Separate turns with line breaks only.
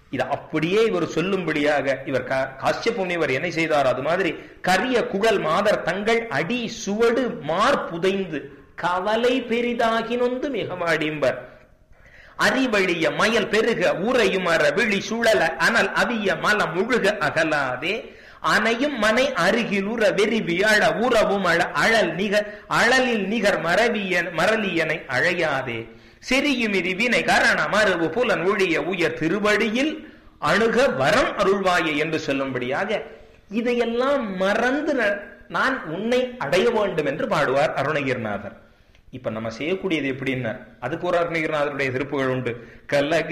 இது அப்படியே இவர் சொல்லும்படியாக இவர் காசியப் முனிவர் என்ன செய்தார் அது மாதிரி கரிய குழல் மாதர் தங்கள் அடி சுவடு மார் புதைந்து கவலை பெரிதாகி நொந்து மிகமாடிம்பர் அறிவழிய மயல் பெருக ஊரையும் அற விழி சுழல அனல் அவிய மலம் முழுக அகலாதே அனையும் மனை அருகில் உற வெறி வியழ உறவும் அழ அழல் நிகர் அழலில் நிகர் மரவியன் மரலியனை அழையாதே செரியுமிரி வினை கரண மறுவு புலன் ஒழிய உயர் திருவடியில் அணுக வரம் அருள்வாயே என்று சொல்லும்படியாக இதையெல்லாம் மறந்து நான் உன்னை அடைய வேண்டும் என்று பாடுவார் அருணகிரிநாதர் இப்ப நம்ம செய்யக்கூடியது எப்படின்னா அதுக்கு ஒரு அருணகிரிநாதருடைய திருப்புகள் உண்டு கல்ல